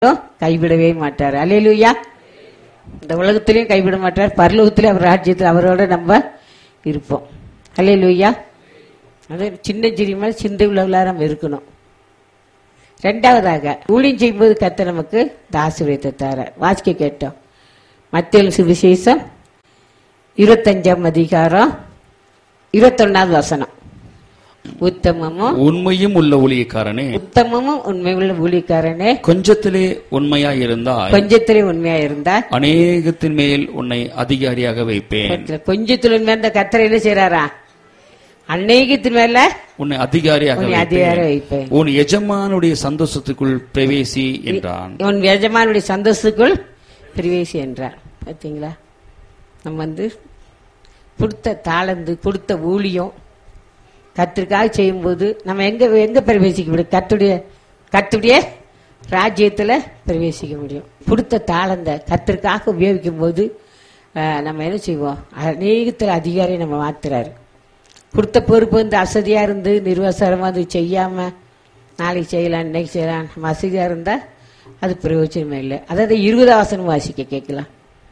கைவிடவே மாட்டார் அலையிலுயா இந்த உலகத்திலையும் கைவிட மாட்டார் பரலோகத்திலும் அவர் ராஜ்யத்தில் அவரோட நம்ம இருப்போம் அலையிலுயா அது சின்ன சிறியமாக சிந்தை உள்ளவர்களாக நம்ம இருக்கணும் ரெண்டாவதாக ஊழியம் செய்யும்போது கத்த நமக்கு தாசுரியத்தை தர வாசிக்க கேட்டோம் மத்திய சுவிசேஷம் இருபத்தஞ்சாம் அதிகாரம் இருபத்தொன்னாவது வசனம் உத்தமமும் உண்மையும் உள்ள ஊழியக்காரனே உத்தமமும் உண்மையுள்ள ஊழியக்காரனே கொஞ்சத்திலே உண்மையாய் இருந்தாய் கொஞ்சத்திலே உண்மையா இருந்தா அநேகத்தின் மேல் உன்னை அதிகாரியாக வைப்பேன் கொஞ்சத்துல- கொஞ்சத்துல உண்மையா இருந்த கத்தரை என்ன செய்யறாரா அநேகத்தின் மேல உன்னை அதிகாரியாக உன்னை அதிகாரம் வைப்பேன் வைப்பேன் உன் எஜமானுடைய சந்தோஷத்துக்குள் பிரவேசி என்றான் உன் எஜமானுடைய சந்தோஷத்துக்குள் பிரவேசி என்றார் பார்த்தீங்களா நம்ம வந்து கொடுத்த தாளந்து கொடுத்த ஊழியம் கத்திற்காக செய்யும்போது நம்ம எங்க எங்க பிரவேசிக்க முடியும் கத்துடைய கத்துடைய ராஜ்யத்துல பிரவேசிக்க முடியும் கொடுத்த தாளந்த கத்திற்காக உபயோகிக்கும் போது அஹ், நம்ம என்ன செய்வோம் அநேகத்தில் அதிகாரி நம்ம மாத்துறாரு கொடுத்த பொறுப்பு வந்து அசதியா இருந்து நிர்வசரமா அது செய்யாம நாளைக்கு செய்யலாம் இன்னைக்கு செய்யலாம் நம்ம அசதியா இருந்தா அது பிரயோஜனமே இல்லை அதாவது இருபது ஆசனம் வாசிக்க கேட்கலாம்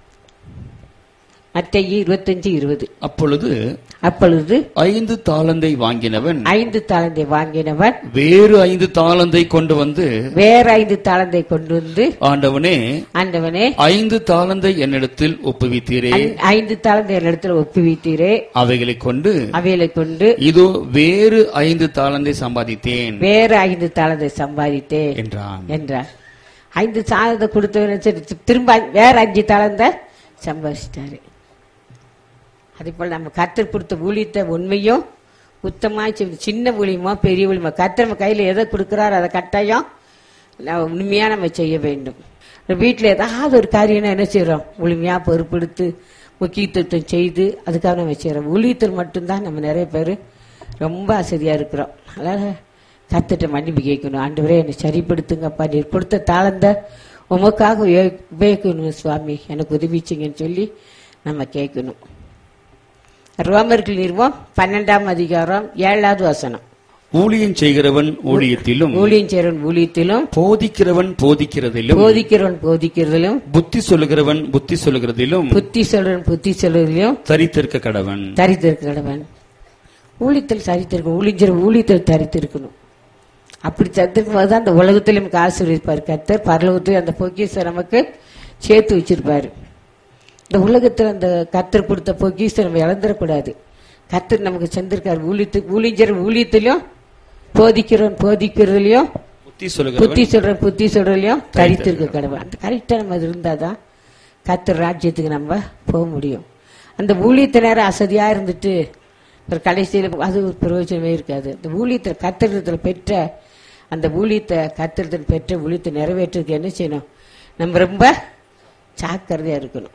மத்திய இருபத்தஞ்சு இருபது அப்பொழுது அப்பொழுது ஐந்து தாளந்தை வாங்கினவன் ஐந்து தாளந்தை வாங்கினவன் வேறு ஐந்து தாளந்தை கொண்டு வந்து வேற ஐந்து தாளந்தை கொண்டு வந்து ஆண்டவனே ஆண்டவனே ஐந்து தாளந்தை என்னிடத்தில் ஒப்புவித்தீரே ஐ- ஐந்து தாளந்தை என்னிடத்துல ஒப்புவித்தீரே அவைகளை கொண்டு அவைகளை கொண்டு இதோ வேறு ஐந்து தாளந்தை சம்பாதித்தேன் வேற ஐந்து தாளந்தை சம்பாதித்தேன் என்றான் என்றார் ஐந்து தாளந்தை கொடுத்தவன சரி திரும்ப ஐ- வேற அஞ்சு தாளந்த சம்பாதிச்சிட்டாரு அதே போல நம்ம கத்தர் கொடுத்த ஊழியத்தை உண்மையும் உத்தமாய் செய்வது சின்ன ஊழியமோ பெரிய ஊழியமோ கத்தர் நம்ம கையில் எதை கொடுக்குறாரோ அதை கட்டாயம் நான் உண்மையா நம்ம செய்ய வேண்டும் வீட்டில் ஏதாவது ஒரு காரியம்னா என்ன செய்றோம் முழுமையா பொறுப்பெடுத்து முக்கியத்துவம் செய்து அதுக்காக நம்ம செய்கிறோம் ஊழியத்தில் மட்டும்தான் நம்ம நிறைய பேர் ரொம்ப அசதியா இருக்கிறோம் அதனால கத்துட்ட மன்னிப்பு கேட்கணும் ஆண்டவரே என்னை சரிப்படுத்துங்கப்பா நீர் கொடுத்த தாளந்த உமக்காக உபயோ- உபயோகிக்கணும் சுவாமி எனக்கு உதவிச்சிங்கன்னு சொல்லி நம்ம கேட்கணும் ரோமர்கள் நிறுவம் பன்னெண்டாம் அதிகாரம் ஏழாவது வசனம் ஊழியம் செய்கிறவன் ஊழியத்திலும் ஊழியம் சேரன் ஊழியத்திலும் போதிக்கிறவன் போதிக்கிறதிலும் போதிக்கிறவன் போதிக்கிறதிலும் புத்தி சொல்லுகிறவன் புத்தி சொல்லுகிறதிலும் புத்தி சொல்றன் புத்தி சொல்றதிலும் தரித்திருக்க கடவன் தரித்திருக்கிறவன் ஊழியத்தில் சரித்திருக்கணும் ஊழியர் ஊழியத்தில் தரித்திருக்கணும் அப்படி தரித்திருக்கும் போது தான் அந்த உலகத்திலும் நமக்கு ஆசீர்வதிப்பார் கர்த்தர் பரலோகத்தில் அந்த பொக்கிஷத்தை நமக்கு சேர்த்து வச்சிருப்பாரு இந்த உலகத்தில் அந்த கர்த்தர் கொடுத்த பொக்கிஷத்தை நம்ம இழந்துடக்கூடாது கர்த்தர் நமக்கு செஞ்சிருக்காரு ஊழியத்து ஊழியர் ஊழியத்திலும் போதிக்கிறவன் போதிக்கிறதுலயும் புத்தி சொல்லுகிறவன் புத்தி சொல்றேன் புத்தி சொல்றதுலயும் தரித்திருக்க கடவுள் அந்த கரெக்டா நம்ம அது இருந்தாதான் கர்த்தர் ராஜ்யத்துக்கு நம்ம போக முடியும் அந்த ஊழியத்தை நேரம் அசதியா இருந்துட்டு ஒரு கடைசியில் அது ஒரு பிரயோஜனமே இருக்காது அந்த ஊழியத்தை கத்திரத்தில் பெற்ற அந்த ஊழியத்தை கத்திரத்தில் பெற்ற ஊழியத்தை நிறைவேற்றுறதுக்கு என்ன செய்யணும் நம்ம ரொம்ப ஜாக்கிரதையா இருக்கணும்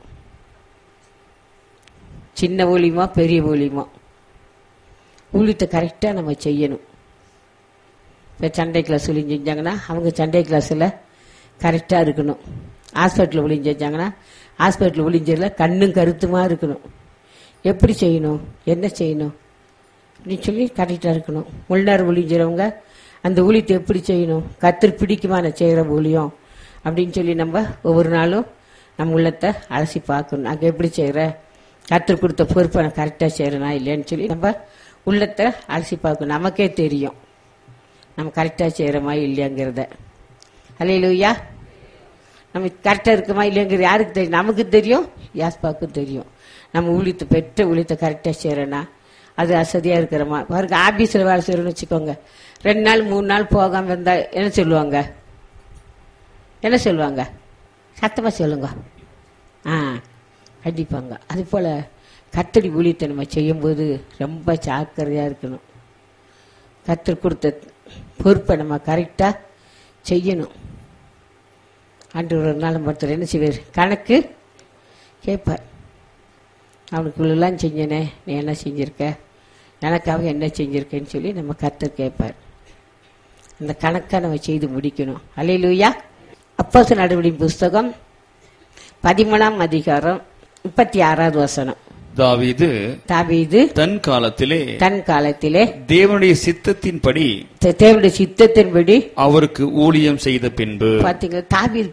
சின்ன ஊழியமோ பெரிய ஊழியமோ ஊழியத்தை கரெக்டா நம்ம செய்யணும் இப்போ சண்டே கிளாஸ் ஒளிஞ்சு செஞ்சாங்கன்னா அவங்க சண்டே கிளாஸில் கரெக்டாக இருக்கணும் ஹாஸ்பிட்டலில் ஒளிஞ்சு செஞ்சாங்கன்னா ஹாஸ்பிட்டலில் ஒளிஞ்சதில் கண்ணும் கருத்துமா இருக்கணும் எப்படி செய்யணும் என்ன செய்யணும் அப்படின்னு சொல்லி கரெக்டாக இருக்கணும் முள்ளார் ஒளிஞ்சிறவங்க அந்த ஊழியத்தை எப்படி செய்யணும் கத்திரி பிடிக்குமா நான் செய்கிற ஊழியம் அப்படின்னு சொல்லி நம்ம ஒவ்வொரு நாளும் நம்ம உள்ளத்தை அலசி பார்க்கணும் அங்கே எப்படி செய்கிற கத்திரி கொடுத்த பொறுப்பை நான் கரெக்டாக செய்கிறேனா இல்லைன்னு சொல்லி நம்ம உள்ளத்தை அலசி பார்க்கணும் நமக்கே தெரியும் நம்ம கரெக்டாக செய்கிறோமா இல்லையாங்கிறத அல்லையா நம்ம கரெக்டாக இருக்குமா இல்லையாங்கிறது யாருக்கு தெரியும் நமக்கு தெரியும் யாஸ்பாவுக்கும் தெரியும் நம்ம ஊழியத்தை பெற்ற ஊழியத்தை கரெக்டாக செய்கிறோன்னா அது அசதியாக இருக்கிறோமா பாருங்க ஆபீஸில் வேலை செய்கிறோன்னு வச்சுக்கோங்க ரெண்டு நாள் மூணு நாள் போகாமல் இருந்தால் என்ன சொல்லுவாங்க என்ன சொல்லுவாங்க சத்தமாக சொல்லுங்க ஆ கண்டிப்பாங்க அது போல் கத்தடி ஊழியத்தை நம்ம செய்யும்போது ரொம்ப ஜாக்கிரதையாக இருக்கணும் கத்தர் கொடுத்த பொறுப்பை நம்ம கரெக்டாக செய்யணும் ஆண்டு ஒரு நாள் ஒருத்தர் என்ன செய்வார் கணக்கு கேட்பார் அவனுக்கு இவ்வளோலாம் செஞ்சனே நீ என்ன செஞ்சிருக்க எனக்காக என்ன செஞ்சிருக்கேன்னு சொல்லி நம்ம கத்தர் கேட்பார் அந்த கணக்கை நம்ம செய்து முடிக்கணும் அலையிலூயா அப்போச நடவடிக்கை புஸ்தகம் பதிமூணாம் அதிகாரம் முப்பத்தி ஆறாவது வசனம் தாவீது தாவீது தன் காலத்திலே தன் காலத்திலே தேவனுடைய சித்தத்தின்படி தே- தேவனுடைய சித்தத்தின்படி அவருக்கு ஊழியம் செய்த பின்பு பாத்தீங்களா தாவீது